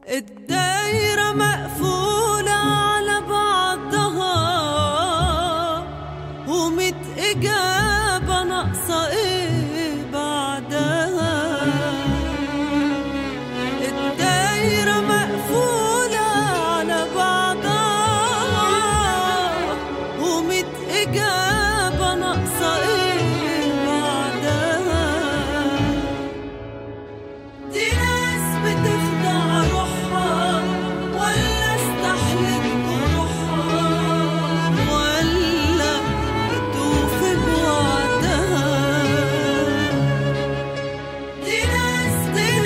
الدايرة مقفولة على بعضها وميت إجابة ناقصة إيه بعدها الدايرة مقفولة على بعضها وميت إجابة ناقصة إيه بعدها دي ناس بتخدع روحها ولا استحلت بروحها ولا بتوفي بوعدها دي ناس دي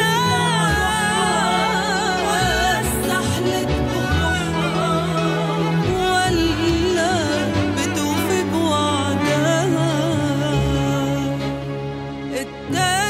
ناس ولا استحلت بروحها ولا بتوفي بوعدها الدار